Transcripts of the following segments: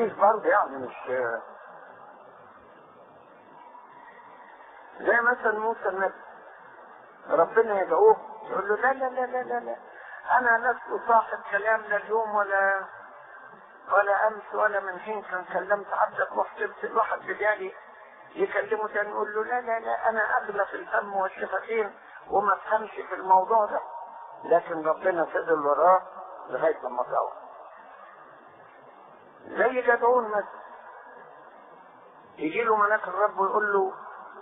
لذيذ برضه يعني مش زي مثلا موسى النبي ربنا يدعوه يقول له لا لا لا لا لا, لا. انا لست صاحب كلام لا اليوم ولا ولا امس ولا من حين كان كلمت عبدك وحسبت الواحد بجالي يكلمه تاني يقول له لا لا لا انا اغلى في الفم والشفتين وما افهمش في الموضوع ده لكن ربنا فضل وراه لغايه لما طلع زي جدعون مثلا يجي له ملاك الرب ويقول له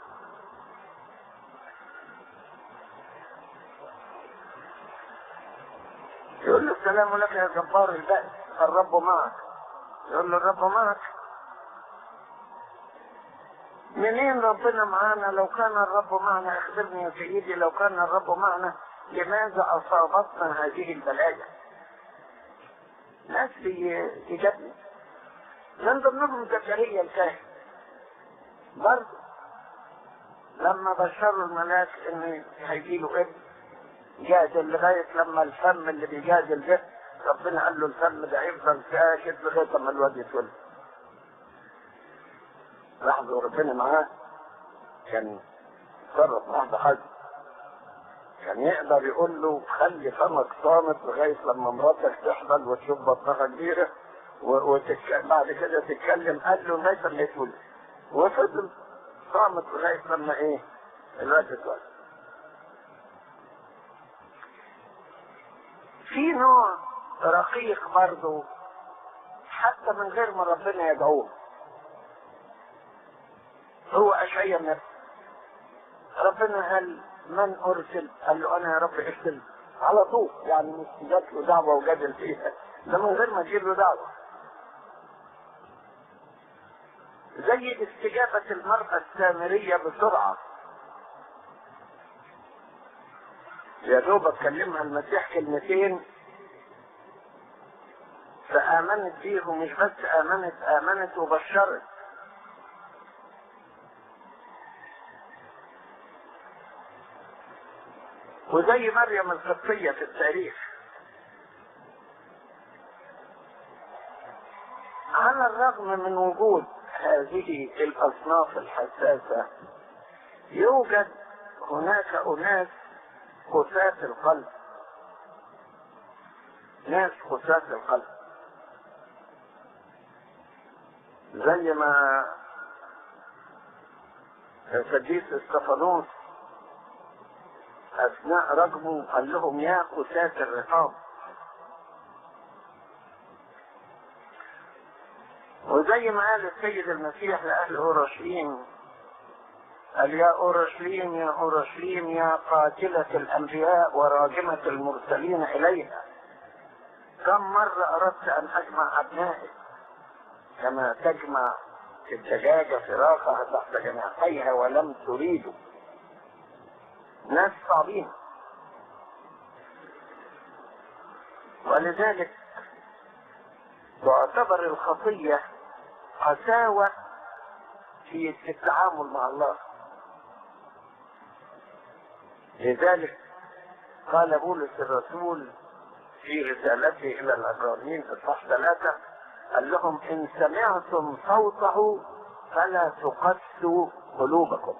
يقول له السلام لك يا جبار البأس الرب معك يقول له الرب معك منين ربنا معانا لو كان الرب معنا اخبرني يا سيدي لو كان الرب معنا لماذا اصابتنا هذه البلايا ناس يجبني من ضمنهم زكريا الكاهن برضه لما بشروا الملاك ان هيجي له ابن جادل لغايه لما الفم اللي بيجادل ده ربنا قال له الفم ده هيفضل ساكت لغايه لما الواد يتولد لحظه وربنا معاه كان تصرف لحظه حاجه كان يقدر يقول له خلي فمك صامت لغايه لما مراتك تحبل وتشوف بطنها كبيره وتك... بعد كده تتكلم قال له لغايه لما يتولد وفضل صامت لغايه لما ايه الواد اتولد في نوع رقيق برضه حتى من غير ما ربنا يدعوه هو أشعيا النبي ربنا قال من أرسل قال له أنا يا رب ارسل على طول يعني مش جات له دعوة وجادل فيها ده من غير ما تجيب له دعوة زي استجابة المرأة السامرية بسرعة يا دوب اتكلمها المسيح كلمتين فآمنت بيه ومش بس آمنت آمنت وبشرت وزي مريم القبطية في التاريخ على الرغم من وجود هذه الأصناف الحساسة يوجد هناك أناس قساة القلب ناس قساة القلب زي ما القديس استفانوس اثناء رجمه قال لهم يا قساة الرقاب وزي ما قال السيد المسيح لاهل اورشليم قال يا اورشليم يا اورشليم يا قاتلة الانبياء وراجمة المرسلين اليها كم مرة اردت ان اجمع ابنائك كما تجمع الدجاجة فراخها تحت جناحيها ولم تريدوا ناس صعبين ولذلك تعتبر الخطية قساوة في التعامل مع الله لذلك قال بولس الرسول في رسالته الى العبرانيين اصحاح ثلاثة قال لهم ان سمعتم صوته فلا تقسوا قلوبكم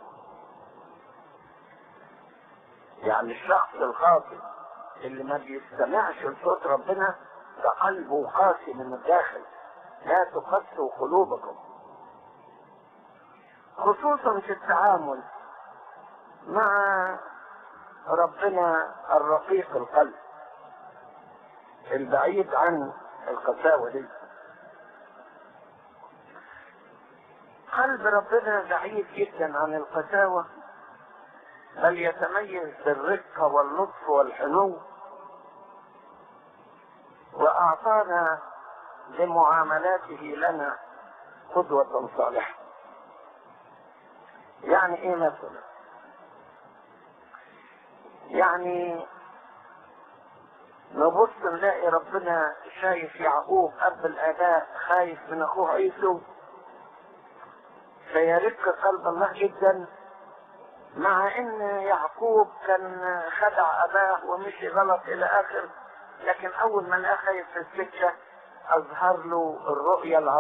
يعني الشخص الخاطئ اللي ما بيستمعش لصوت ربنا ده قلبه قاسي من الداخل لا تقسوا قلوبكم خصوصا في التعامل مع ربنا الرقيق القلب البعيد عن القساوة دي قلب ربنا بعيد جدا عن القساوة بل يتميز بالرقة واللطف والحنو وأعطانا بمعاملاته لنا قدوة صالحة يعني ايه مثلا يعني نبص نلاقي ربنا شايف يعقوب اب الاباء خايف من اخوه عيسو فيرق قلب الله جدا مع ان يعقوب كان خدع اباه ومشي غلط الى اخر لكن اول ما لقاه خايف في السكه اظهر له الرؤيه